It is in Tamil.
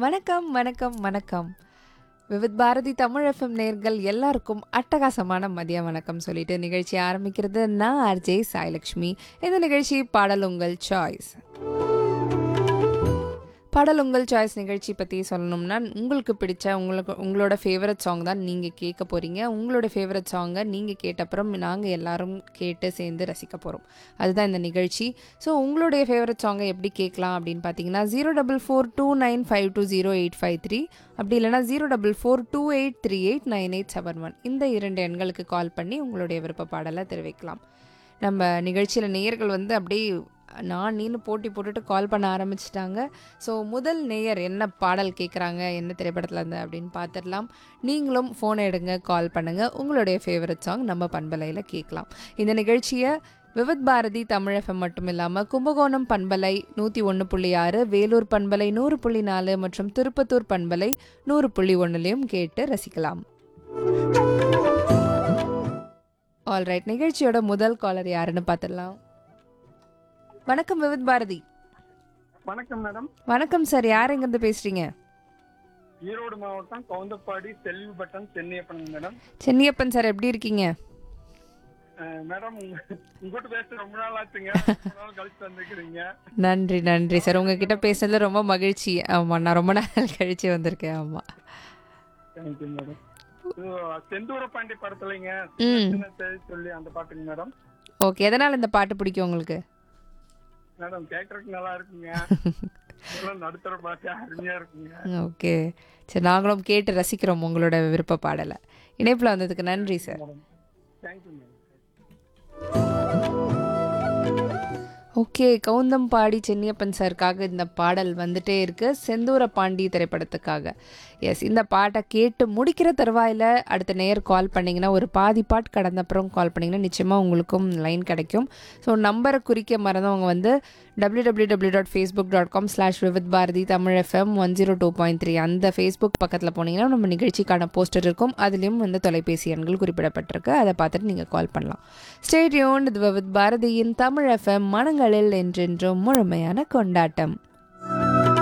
வணக்கம் வணக்கம் வணக்கம் விவித் பாரதி தமிழ் எஃப்எம் நேர்கள் எல்லாருக்கும் அட்டகாசமான மதிய வணக்கம் சொல்லிட்டு நிகழ்ச்சி ஆரம்பிக்கிறது நான் ஆர்ஜே சாய்லக்ஷ்மி இந்த நிகழ்ச்சி பாடல் உங்கள் சாய்ஸ் பாடல் உங்கள் சாய்ஸ் நிகழ்ச்சி பற்றி சொல்லணும்னா உங்களுக்கு பிடிச்ச உங்களுக்கு உங்களோட ஃபேவரட் சாங் தான் நீங்கள் கேட்க போகிறீங்க உங்களோட ஃபேவரட் சாங்கை நீங்கள் கேட்டப்புறம் நாங்கள் எல்லாரும் கேட்டு சேர்ந்து ரசிக்க போகிறோம் அதுதான் இந்த நிகழ்ச்சி ஸோ உங்களுடைய ஃபேவரட் சாங்கை எப்படி கேட்கலாம் அப்படின்னு பார்த்தீங்கன்னா zero double four two nine five two zero eight five three அப்படி இல்லைனா zero double four two eight three eight nine eight seven one இந்த இரண்டு எண்களுக்கு கால் பண்ணி உங்களுடைய விருப்ப பாடலை தெரிவிக்கலாம் நம்ம நிகழ்ச்சியில் நேயர்கள் வந்து அப்படியே நான் நீனு போட்டி போட்டுட்டு கால் பண்ண ஆரம்பிச்சிட்டாங்க ஸோ முதல் நேயர் என்ன பாடல் கேட்குறாங்க என்ன திரைப்படத்தில் இருந்து அப்படின்னு பார்த்துடலாம் நீங்களும் ஃபோனை எடுங்க கால் பண்ணுங்கள் உங்களுடைய ஃபேவரட் சாங் நம்ம பண்பலையில் கேட்கலாம் இந்த நிகழ்ச்சியை விவித் பாரதி தமிழ் எஃப்எம் மட்டும் இல்லாமல் கும்பகோணம் பண்பலை நூற்றி ஒன்று புள்ளி ஆறு வேலூர் பண்பலை நூறு புள்ளி நாலு மற்றும் திருப்பத்தூர் பண்பலை நூறு புள்ளி ஒன்றுலையும் கேட்டு ரசிக்கலாம் ஆல்ரைட் நிகழ்ச்சியோட முதல் காலர் யாருன்னு பார்த்துடலாம் வணக்கம் விவித் பாரதி வணக்கம் மேடம் வணக்கம் சார் யார் எங்கேருந்து பேசுகிறீங்க ஈரோடு மாவட்டம் கவுந்தப்பாடி செல்வி பட்டன் சென்னியப்பன் மேடம் சென்னியப்பன் சார் எப்படி இருக்கீங்க அஹ் மேடம் உங்க- உங்ககிட்ட பேச ரொம்ப நாள் ஆச்சுங்க ரொம்ப நாள் கழிச்சு வந்திருக்கிறீங்க நன்றி நன்றி சார் உங்ககிட்ட பேசுனதுல ரொம்ப மகிழ்ச்சி ஆமாம் நான் ரொம்ப நாள் கழிச்சு வந்திருக்கேன் ஆமாம் தேங்க்யூ மேடம் செந்தூர பாண்டி படத்துலங்க ம். சின்ன செய்தி சொல்லி அந்த பாட்டுங்க மேடம் ஓகே எதனால் இந்த பாட்டு பிடிக்கும் உங்களுக்கு மேடம் கேட்கறதுக்கு நல்லா இருக்குங்க இதெல்லாம் நடுத்தர பாட்டு அருமையா இருக்குங்க ஓகே சரி நாங்களும் கேட்டு ரசிக்கிறோம் உங்களோட விருப்ப பாடலை இணைப்பில் வந்ததுக்கு நன்றி sir madam thank you madam okay Kavundampadi Chenniappan சாருக்காக இந்த பாடல் வந்துட்டே இருக்கு செந்தூர பாண்டி திரைப்படத்துக்காக எஸ் இந்த பாட்டை கேட்டு முடிக்கிற தருவாயில் அடுத்த நேர் கால் பண்ணிங்கன்னா ஒரு பாதி பாட்டு கடந்த அப்புறம் கால் பண்ணிங்கன்னா நிச்சயமாக உங்களுக்கும் லைன் கிடைக்கும் ஸோ நம்பரை குறிக்க மறந்தவங்க வந்து W W W dot Facebook dot com slash Vividh Bharati Tamil FM one zero two point three அந்த ஃபேஸ்புக் பக்கத்தில் போனீங்கன்னா நம்ம நிகழ்ச்சிக்கான போஸ்டர் இருக்கும் அதுலேயும் வந்து தொலைபேசி எண்கள் குறிப்பிடப்பட்டிருக்கு அதை பார்த்துட்டு நீங்கள் கால் பண்ணலாம் ஸ்டேடியோன் இது விவித் பாரதியின் தமிழ் எஃப்எம் மனங்களில் என்றென்றும் முழுமையான கொண்டாட்டம்